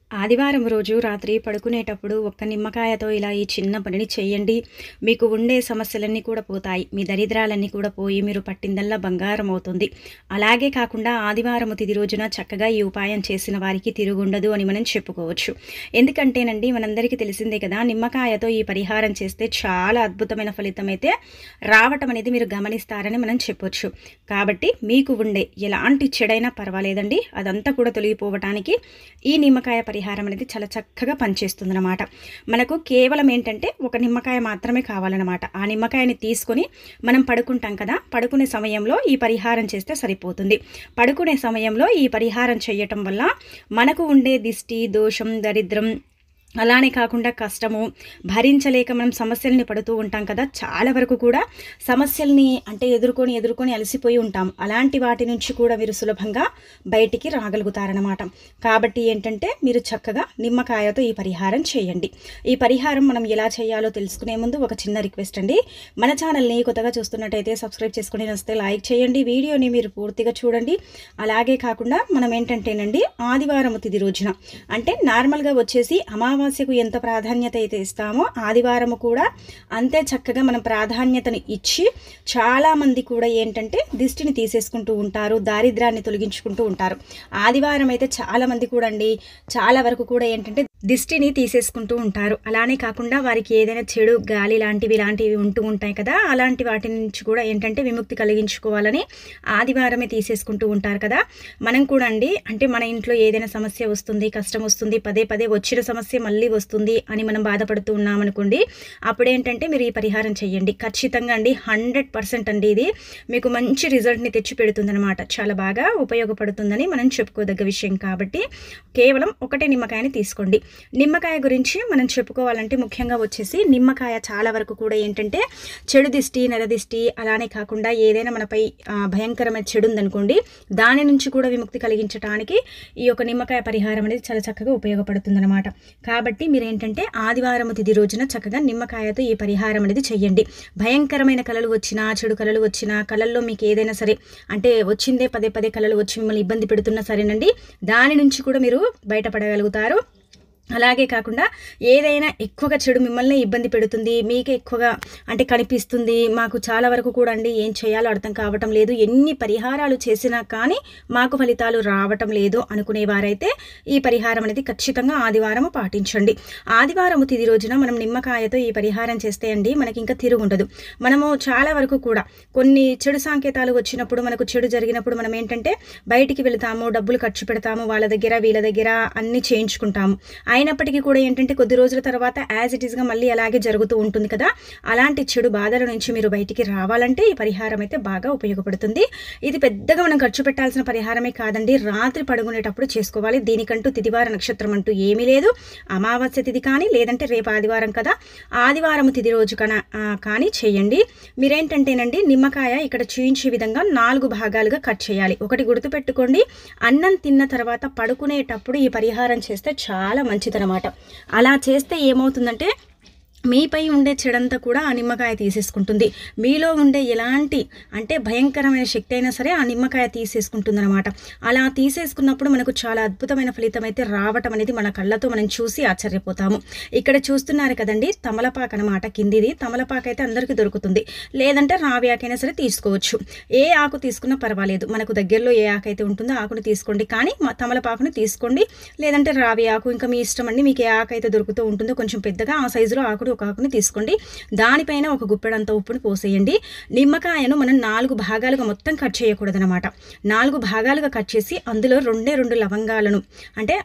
ఆదివారం రోజు రాత్రి పడుకునేటప్పుడు ఒక్క నిమ్మకాయతో ఇలా ఈ చిన్న పనిని చేయండి మీకు ఉండే సమస్యలన్నీ కూడా పోతాయి మీ దరిద్రాలన్నీ కూడా పోయి మీరు పట్టిందల్లా బంగారం అవుతుంది అలాగే కాకుండా ఆదివారం తిది రోజున చక్కగా ఈ ఉపాయం చేసిన వారికి తిరుగుండదు అని మనం చెప్పుకోవచ్చు ఎందుకంటేనండి మనందరికీ తెలిసిందే కదా నిమ్మకాయతో ఈ పరిహారం చేస్తే చాలా అద్భుతమైన ఫలితం అయితే రావటం అనేది మీరు గమనిస్తారని మనం చెప్పొచ్చు కాబట్టి మీకు ఉండే ఎలాంటి చెడైనా పర్వాలేదండి అదంతా కూడా తొలగిపోవటానికి ఈ నిమ్మకాయ పరిహారం అనేది చాలా చక్కగా పనిచేస్తుందన్నమాట మనకు కేవలం ఏంటంటే ఒక నిమ్మకాయ మాత్రమే కావాలన్నమాట ఆ నిమ్మకాయని తీసుకొని మనం పడుకుంటాం కదా పడుకునే సమయంలో ఈ పరిహారం చేస్తే సరిపోతుంది పడుకునే సమయంలో ఈ పరిహారం చేయటం వల్ల మనకు ఉండే దిష్టి దోషం దరిద్రం అలానే కాకుండా కష్టము భరించలేక మనం సమస్యల్ని పడుతూ ఉంటాం కదా చాలా వరకు కూడా సమస్యల్ని అంటే ఎదుర్కొని ఎదుర్కొని అలసిపోయి ఉంటాం అలాంటి వాటి నుంచి కూడా మీరు సులభంగా బయటికి రాగలుగుతారనమాట కాబట్టి ఏంటంటే మీరు చక్కగా నిమ్మకాయతో ఈ పరిహారం చేయండి ఈ పరిహారం మనం ఎలా చేయాలో తెలుసుకునే ముందు ఒక చిన్న రిక్వెస్ట్ అండి మన ఛానల్ని కొత్తగా చూస్తున్నట్టయితే సబ్స్క్రైబ్ చేసుకుని వస్తే లైక్ చేయండి వీడియోని మీరు పూర్తిగా చూడండి అలాగే కాకుండా మనం ఏంటంటేనండి ఆదివారం తిది రోజున అంటే నార్మల్గా వచ్చేసి అమావాస్య అమావాస్యకు ఎంత ప్రాధాన్యత అయితే ఇస్తామో ఆదివారము కూడా అంతే చక్కగా మనం ప్రాధాన్యతను ఇచ్చి చాలామంది కూడా ఏంటంటే దిష్టిని తీసేసుకుంటూ ఉంటారు దారిద్రాన్ని తొలగించుకుంటూ ఉంటారు ఆదివారం అయితే చాలామంది కూడా అండి చాలా వరకు కూడా ఏంటంటే దిష్టిని తీసేసుకుంటూ ఉంటారు అలానే కాకుండా వారికి ఏదైనా చెడు గాలి లాంటివి ఇలాంటివి ఉంటూ ఉంటాయి కదా అలాంటి వాటి నుంచి కూడా ఏంటంటే విముక్తి కలిగించుకోవాలని ఆదివారమే తీసేసుకుంటూ ఉంటారు కదా మనం కూడా అండి అంటే మన ఇంట్లో ఏదైనా సమస్య వస్తుంది కష్టం వస్తుంది పదే పదే వచ్చిన సమస్య మళ్ళీ వస్తుంది అని మనం బాధపడుతూ ఉన్నామనుకోండి అప్పుడేంటంటే మీరు ఈ పరిహారం చేయండి ఖచ్చితంగా అండి హండ్రెడ్ పర్సెంట్ అండి ఇది మీకు మంచి రిజల్ట్ని తెచ్చి పెడుతుందన్నమాట చాలా బాగా ఉపయోగపడుతుందని మనం చెప్పుకోదగ్గ విషయం కాబట్టి కేవలం ఒకటే నిమ్మకాయని తీసుకోండి నిమ్మకాయ గురించి మనం చెప్పుకోవాలంటే ముఖ్యంగా వచ్చేసి నిమ్మకాయ చాలా వరకు కూడా ఏంటంటే చెడు దిష్టి నెలదిష్టి అలానే కాకుండా ఏదైనా మనపై భయంకరమైన చెడు ఉందనుకోండి దాని నుంచి కూడా విముక్తి కలిగించడానికి ఈ యొక్క నిమ్మకాయ పరిహారం అనేది చాలా చక్కగా ఉపయోగపడుతుందన్నమాట కాబట్టి మీరు ఏంటంటే ఆదివారం తిది రోజున చక్కగా నిమ్మకాయతో ఈ పరిహారం అనేది చెయ్యండి భయంకరమైన కళలు వచ్చినా చెడు కళలు వచ్చినా కళల్లో మీకు ఏదైనా సరే అంటే వచ్చిందే పదే పదే కళలు వచ్చి మిమ్మల్ని ఇబ్బంది పెడుతున్నా సరేనండి దాని నుంచి కూడా మీరు బయటపడగలుగుతారు అలాగే కాకుండా ఏదైనా ఎక్కువగా చెడు మిమ్మల్ని ఇబ్బంది పెడుతుంది మీకే ఎక్కువగా అంటే కనిపిస్తుంది మాకు చాలా వరకు కూడా అండి ఏం చేయాలో అర్థం కావటం లేదు ఎన్ని పరిహారాలు చేసినా కానీ మాకు ఫలితాలు రావటం లేదు అనుకునేవారైతే ఈ పరిహారం అనేది ఖచ్చితంగా ఆదివారం పాటించండి ఆదివారం తిది రోజున మనం నిమ్మకాయతో ఈ పరిహారం చేస్తే అండి మనకి ఇంకా తిరుగుండదు మనము చాలా వరకు కూడా కొన్ని చెడు సంకేతాలు వచ్చినప్పుడు మనకు చెడు జరిగినప్పుడు మనం ఏంటంటే బయటికి వెళతాము డబ్బులు ఖర్చు పెడతాము వాళ్ళ దగ్గర వీళ్ళ దగ్గర అన్ని చేయించుకుంటాము అయినప్పటికీ కూడా ఏంటంటే కొద్ది రోజుల తర్వాత యాజ్ ఇట్ ఈస్గా మళ్ళీ అలాగే జరుగుతూ ఉంటుంది కదా అలాంటి చెడు బాధల నుంచి మీరు బయటికి రావాలంటే ఈ పరిహారం అయితే బాగా ఉపయోగపడుతుంది ఇది పెద్దగా మనం ఖర్చు పెట్టాల్సిన పరిహారమే కాదండి రాత్రి పడుకునేటప్పుడు చేసుకోవాలి దీనికంటూ తిదివార నక్షత్రం అంటూ ఏమీ లేదు అమావాస్య తిథి కానీ లేదంటే రేపు ఆదివారం కదా ఆదివారం తిది రోజు కన కానీ చేయండి మీరేంటంటేనండి నిమ్మకాయ ఇక్కడ చూయించే విధంగా నాలుగు భాగాలుగా కట్ చేయాలి ఒకటి గుర్తుపెట్టుకోండి అన్నం తిన్న తర్వాత పడుకునేటప్పుడు ఈ పరిహారం చేస్తే చాలా మంచిదనమాట అలా చేస్తే ఏమవుతుందంటే మీపై ఉండే చెడంతా కూడా ఆ నిమ్మకాయ తీసేసుకుంటుంది మీలో ఉండే ఎలాంటి అంటే భయంకరమైన శక్తి అయినా సరే ఆ నిమ్మకాయ తీసేసుకుంటుంది అనమాట అలా తీసేసుకున్నప్పుడు మనకు చాలా అద్భుతమైన ఫలితం అయితే రావటం అనేది మన కళ్ళతో మనం చూసి ఆశ్చర్యపోతాము ఇక్కడ చూస్తున్నారు కదండి తమలపాకు అనమాట కిందిది తమలపాకు అయితే అందరికీ దొరుకుతుంది లేదంటే రావి ఆకైనా సరే తీసుకోవచ్చు ఏ ఆకు తీసుకున్నా పర్వాలేదు మనకు దగ్గరలో ఏ ఆకు అయితే ఉంటుందో ఆకుని తీసుకోండి కానీ తమలపాకుని తీసుకోండి లేదంటే రావి ఆకు ఇంకా మీ ఇష్టం అండి మీకు ఏ ఆకు అయితే దొరుకుతూ ఉంటుందో కొంచెం పెద్దగా ఆ సైజులో ఆకుడు ఒక ఆకుని తీసుకోండి దానిపైన ఒక గుప్పెడంత ఉప్పుని పోసేయండి నిమ్మకాయను మనం నాలుగు భాగాలుగా మొత్తం కట్ చేయకూడదు అనమాట నాలుగు భాగాలుగా కట్ చేసి అందులో రెండే రెండు లవంగాలను అంటే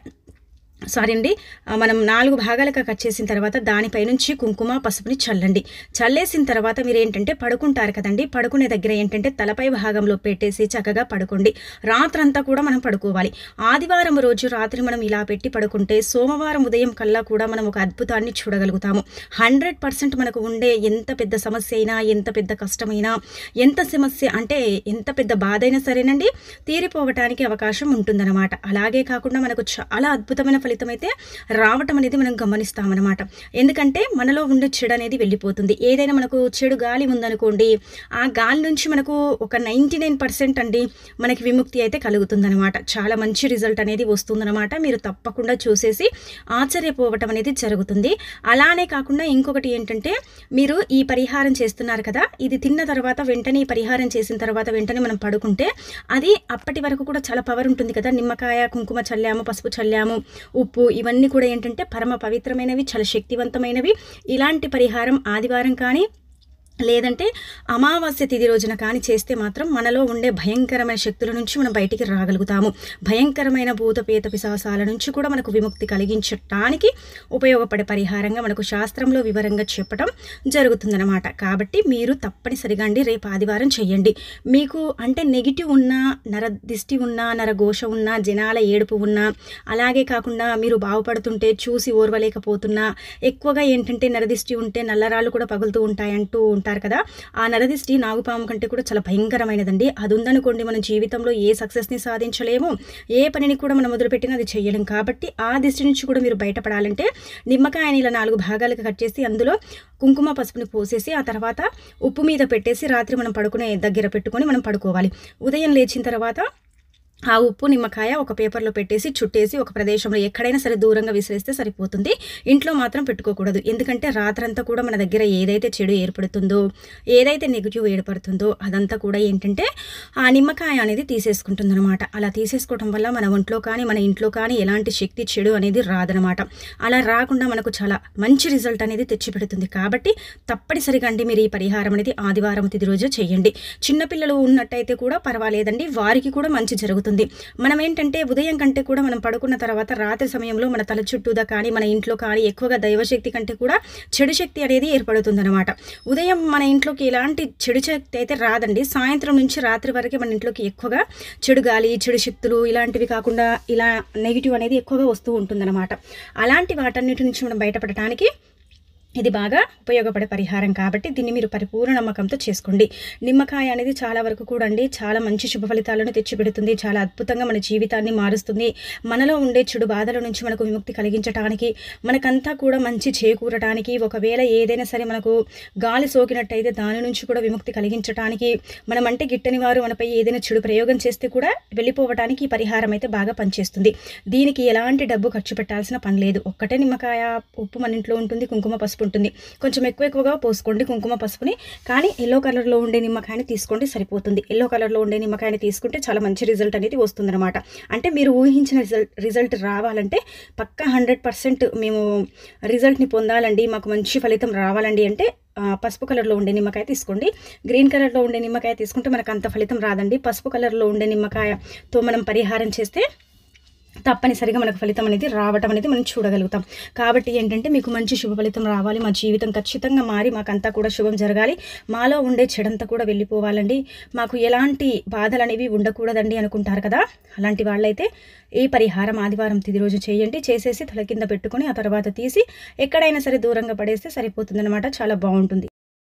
సారీ అండి మనం నాలుగు భాగాలుగా కట్ చేసిన తర్వాత దానిపై నుంచి కుంకుమ పసుపుని చల్లండి చల్లేసిన తర్వాత మీరు ఏంటంటే పడుకుంటారు కదండి పడుకునే దగ్గర ఏంటంటే తలపై భాగంలో పెట్టేసి చక్కగా పడుకోండి రాత్రంతా కూడా మనం పడుకోవాలి ఆదివారం రోజు రాత్రి మనం ఇలా పెట్టి పడుకుంటే సోమవారం ఉదయం కల్లా కూడా మనం ఒక అద్భుతాన్ని చూడగలుగుతాము హండ్రెడ్ పర్సెంట్ మనకు ఉండే ఎంత పెద్ద సమస్య అయినా ఎంత పెద్ద కష్టమైనా ఎంత సమస్య అంటే ఎంత పెద్ద బాధ అయినా సరేనండి తీరిపోవటానికి అవకాశం ఉంటుందన్నమాట అలాగే కాకుండా మనకు చాలా అద్భుతమైన ఫలితం అయితే రావటం అనేది మనం గమనిస్తామన్నమాట ఎందుకంటే మనలో ఉండే చెడు అనేది వెళ్ళిపోతుంది ఏదైనా మనకు చెడు గాలి ఉందనుకోండి ఆ గాలి నుంచి మనకు ఒక నైంటీ నైన్ పర్సెంట్ అండి మనకి విముక్తి అయితే కలుగుతుందన్నమాట చాలా మంచి రిజల్ట్ అనేది వస్తుందన్నమాట మీరు తప్పకుండా చూసేసి ఆశ్చర్యపోవటం అనేది జరుగుతుంది అలానే కాకుండా ఇంకొకటి ఏంటంటే మీరు ఈ పరిహారం చేస్తున్నారు కదా ఇది తిన్న తర్వాత వెంటనే ఈ పరిహారం చేసిన తర్వాత వెంటనే మనం పడుకుంటే అది అప్పటి వరకు కూడా చాలా పవర్ ఉంటుంది కదా నిమ్మకాయ కుంకుమ చల్లాము పసుపు చల్లాము ఉప్పు ఇవన్నీ కూడా ఏంటంటే పరమ పవిత్రమైనవి చాలా శక్తివంతమైనవి ఇలాంటి పరిహారం ఆదివారం కానీ లేదంటే అమావాస్య తిథి రోజున కానీ చేస్తే మాత్రం మనలో ఉండే భయంకరమైన శక్తుల నుంచి మనం బయటికి రాగలుగుతాము భయంకరమైన భూత పేత పిశాసాల నుంచి కూడా మనకు విముక్తి కలిగించటానికి ఉపయోగపడే పరిహారంగా మనకు శాస్త్రంలో వివరంగా చెప్పడం జరుగుతుందన్నమాట కాబట్టి మీరు తప్పనిసరిగా అండి రేపు ఆదివారం చేయండి మీకు అంటే నెగిటివ్ ఉన్నా నర దిష్టి ఉన్నా నరఘోష ఉన్నా జనాల ఏడుపు ఉన్నా అలాగే కాకుండా మీరు బాగుపడుతుంటే చూసి ఓర్వలేకపోతున్నా ఎక్కువగా ఏంటంటే నరదిష్టి ఉంటే నల్లరాళ్ళు కూడా పగులుతూ ఉంటాయంటూ ఉంటారు కదా ఆ నరదిష్టి నాగుపాము కంటే కూడా చాలా భయంకరమైనదండి అది ఉందనుకోండి మన జీవితంలో ఏ సక్సెస్ని సాధించలేము ఏ పనిని కూడా మనం మొదలుపెట్టినా అది చేయలేం కాబట్టి ఆ దిష్టి నుంచి కూడా మీరు బయటపడాలంటే నిమ్మకాయని ఇలా నాలుగు భాగాలుగా కట్ చేసి అందులో కుంకుమ పసుపుని పోసేసి ఆ తర్వాత ఉప్పు మీద పెట్టేసి రాత్రి మనం పడుకునే దగ్గర పెట్టుకొని మనం పడుకోవాలి ఉదయం లేచిన తర్వాత ఆ ఉప్పు నిమ్మకాయ ఒక పేపర్లో పెట్టేసి చుట్టేసి ఒక ప్రదేశంలో ఎక్కడైనా సరే దూరంగా విసిరేస్తే సరిపోతుంది ఇంట్లో మాత్రం పెట్టుకోకూడదు ఎందుకంటే రాత్రంతా కూడా మన దగ్గర ఏదైతే చెడు ఏర్పడుతుందో ఏదైతే నెగిటివ్ ఏర్పడుతుందో అదంతా కూడా ఏంటంటే ఆ నిమ్మకాయ అనేది తీసేసుకుంటుంది అనమాట అలా తీసేసుకోవడం వల్ల మన ఒంట్లో కానీ మన ఇంట్లో కానీ ఎలాంటి శక్తి చెడు అనేది రాదనమాట అలా రాకుండా మనకు చాలా మంచి రిజల్ట్ అనేది తెచ్చిపెడుతుంది కాబట్టి తప్పనిసరిగా అండి మీరు ఈ పరిహారం అనేది ఆదివారం తిది రోజు చేయండి చిన్నపిల్లలు ఉన్నట్టయితే కూడా పర్వాలేదండి వారికి కూడా మంచి జరుగుతుంది మనం ఏంటంటే ఉదయం కంటే కూడా మనం పడుకున్న తర్వాత రాత్రి సమయంలో మన తల చుట్టూదా కానీ మన ఇంట్లో కానీ ఎక్కువగా దైవశక్తి కంటే కూడా చెడు శక్తి అనేది ఏర్పడుతుందన్నమాట ఉదయం మన ఇంట్లోకి ఎలాంటి చెడు శక్తి అయితే రాదండి సాయంత్రం నుంచి రాత్రి వరకే మన ఇంట్లోకి ఎక్కువగా చెడు గాలి చెడు శక్తులు ఇలాంటివి కాకుండా ఇలా నెగిటివ్ అనేది ఎక్కువగా వస్తూ ఉంటుందన్నమాట అలాంటి వాటన్నిటి నుంచి మనం బయటపడటానికి ఇది బాగా ఉపయోగపడే పరిహారం కాబట్టి దీన్ని మీరు పరిపూర్ణ నమ్మకంతో చేసుకోండి నిమ్మకాయ అనేది చాలా వరకు కూడా అండి చాలా మంచి శుభ ఫలితాలను తెచ్చిపెడుతుంది చాలా అద్భుతంగా మన జీవితాన్ని మారుస్తుంది మనలో ఉండే చెడు బాధల నుంచి మనకు విముక్తి కలిగించడానికి మనకంతా కూడా మంచి చేకూరటానికి ఒకవేళ ఏదైనా సరే మనకు గాలి సోకినట్టయితే దాని నుంచి కూడా విముక్తి కలిగించడానికి మనం అంటే గిట్టని వారు మనపై ఏదైనా చెడు ప్రయోగం చేస్తే కూడా వెళ్ళిపోవటానికి ఈ పరిహారం అయితే బాగా పనిచేస్తుంది దీనికి ఎలాంటి డబ్బు ఖర్చు పెట్టాల్సిన పని లేదు ఒక్కటే నిమ్మకాయ ఉప్పు మన ఇంట్లో ఉంటుంది కుంకుమ పసుపు ఉంటుంది కొంచెం ఎక్కువ ఎక్కువగా పోసుకోండి కుంకుమ పసుపుని కానీ ఎల్లో కలర్లో ఉండే నిమ్మకాయని తీసుకోండి సరిపోతుంది ఎల్లో కలర్లో ఉండే నిమ్మకాయని తీసుకుంటే చాలా మంచి రిజల్ట్ అనేది వస్తుందన్నమాట అంటే మీరు ఊహించిన రిజల్ట్ రిజల్ట్ రావాలంటే పక్కా హండ్రెడ్ పర్సెంట్ మేము రిజల్ట్ని పొందాలండి మాకు మంచి ఫలితం రావాలండి అంటే ఆ, పసుపు కలర్లో ఉండే నిమ్మకాయ తీసుకోండి గ్రీన్ కలర్లో ఉండే నిమ్మకాయ తీసుకుంటే మనకు అంత ఫలితం రాదండి పసుపు కలర్లో ఉండే నిమ్మకాయతో మనం పరిహారం చేస్తే తప్పనిసరిగా మనకు ఫలితం అనేది రావటం అనేది మనం చూడగలుగుతాం కాబట్టి ఏంటంటే మీకు మంచి శుభ ఫలితం రావాలి మా జీవితం ఖచ్చితంగా మారి మాకంతా కూడా శుభం జరగాలి మాలో ఉండే చెడంతా కూడా వెళ్ళిపోవాలండి మాకు ఎలాంటి బాధలు అనేవి ఉండకూడదండి అనుకుంటారు కదా అలాంటి వాళ్ళైతే ఈ పరిహారం ఆదివారం తిది రోజు చేయండి చేసేసి తల కింద పెట్టుకొని ఆ తర్వాత తీసి ఎక్కడైనా సరే దూరంగా పడేస్తే సరిపోతుందన్నమాట చాలా బాగుంటుంది